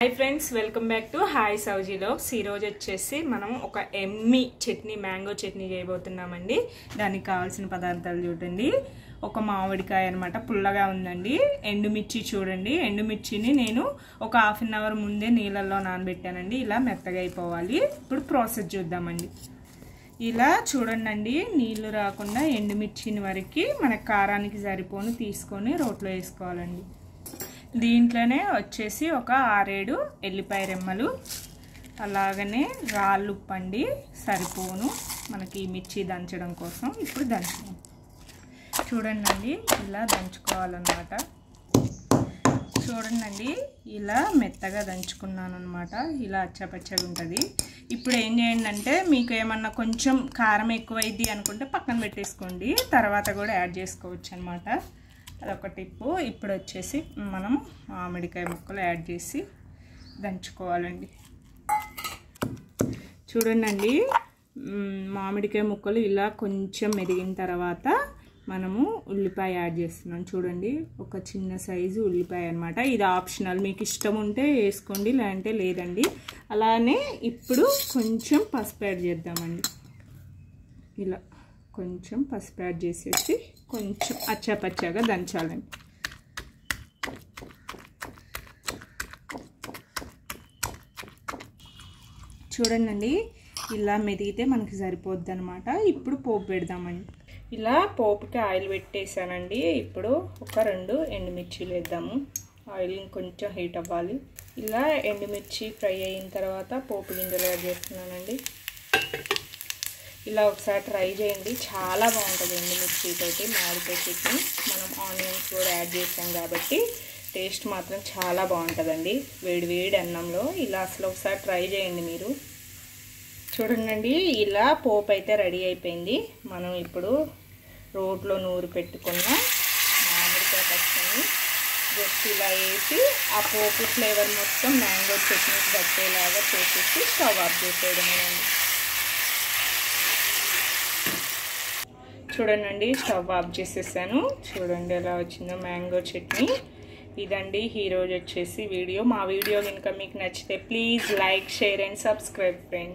hi friends welcome back to hi సౌజీలో ఈరోజు వచ్చేసి మనం ఒక ఎమ్మి చట్నీ మ్యాంగో చట్నీ చేయబోతున్నామండి దానికి కావాల్సిన పదార్థాలు చూడండి ఒక మామిడికాయ అనమాట పుల్లగా ఉందండి ఎండుమిర్చి చూడండి ఎండుమిర్చిని నేను ఒక హాఫ్ అన్ అవర్ ముందే నీళ్ళల్లో నానబెట్టానండి ఇలా మెత్తగా అయిపోవాలి ఇప్పుడు ప్రాసెస్ చూద్దామండి ఇలా చూడండి నీళ్లు రాకుండా ఎండుమిర్చిని వరకు మన కారానికి సరిపోను తీసుకొని రోట్లో వేసుకోవాలండి దీంట్లోనే వచ్చేసి ఒక ఆరేడు ఎల్లిపాయ రెమ్మలు అలాగనే రాళ్ళు పండి సరిపోను మనకి మిర్చి దంచడం కోసం ఇప్పుడు దంచుదాం చూడండి ఇలా దంచుకోవాలన్నమాట చూడండి ఇలా మెత్తగా దంచుకున్నాను అనమాట ఇలా అచ్చపచ్చగా ఉంటుంది ఇప్పుడు ఏం చేయండి అంటే మీకు ఏమన్నా కొంచెం కారం ఎక్కువైంది అనుకుంటే పక్కన పెట్టేసుకోండి తర్వాత కూడా యాడ్ చేసుకోవచ్చు అనమాట అదొక టిప్పు ఇప్పుడు వచ్చేసి మనం మామిడికాయ ముక్కలు యాడ్ చేసి దంచుకోవాలండి చూడండి మామిడికాయ ముక్కలు ఇలా కొంచెం మెదిగిన తర్వాత మనము ఉల్లిపాయ యాడ్ చేస్తున్నాం చూడండి ఒక చిన్న సైజు ఉల్లిపాయ అనమాట ఇది ఆప్షనల్ మీకు ఇష్టం ఉంటే వేసుకోండి లేదంటే లేదండి అలానే ఇప్పుడు కొంచెం పసుపు యాడ్ చేద్దామండి ఇలా కొంచెం పసుపు యాడ్ చేసేసి కొంచెం అచ్చాపచ్చాగా దంచాలండి చూడండి ఇలా మెదిగితే మనకి సరిపోద్ది అనమాట ఇప్పుడు పోపు పెడదామండి ఇలా పోపుకి ఆయిల్ పెట్టేసానండి ఇప్పుడు ఒక రెండు ఎండుమిర్చీలు వేద్దాము ఆయిల్ కొంచెం హీట్ అవ్వాలి ఇలా ఎండుమిర్చి ఫ్రై అయిన తర్వాత పోపు గింజలు యాడ్ చేస్తున్నానండి ఇలా ఒకసారి ట్రై చేయండి చాలా బాగుంటుంది ఎండుమిర్చి తోటి మామిడికాయ చట్నీ మనం ఆనియన్స్ కూడా యాడ్ చేసాం కాబట్టి టేస్ట్ మాత్రం చాలా బాగుంటుందండి వేడి వేడి అన్నంలో ఇలా అసలు ఒకసారి ట్రై చేయండి మీరు చూడండి ఇలా పోపు అయితే రెడీ అయిపోయింది మనం ఇప్పుడు రోట్లో నూరు పెట్టుకున్న మామిడికాయ పచ్చని జస్ట్ ఇలా వేసి ఆ పోపు ఫ్లేవర్ మొత్తం మ్యాంగో చట్నీకి పట్టేలాగా చేసేసి స్టవ్ ఆఫ్ చేసేయడమేనండి చూడండి స్టవ్ ఆఫ్ చేసేసాను చూడండి ఎలా వచ్చిందో మ్యాంగో చట్నీ ఇదండి ఈరోజు వచ్చేసి వీడియో మా వీడియో కనుక మీకు నచ్చితే please like share and subscribe friends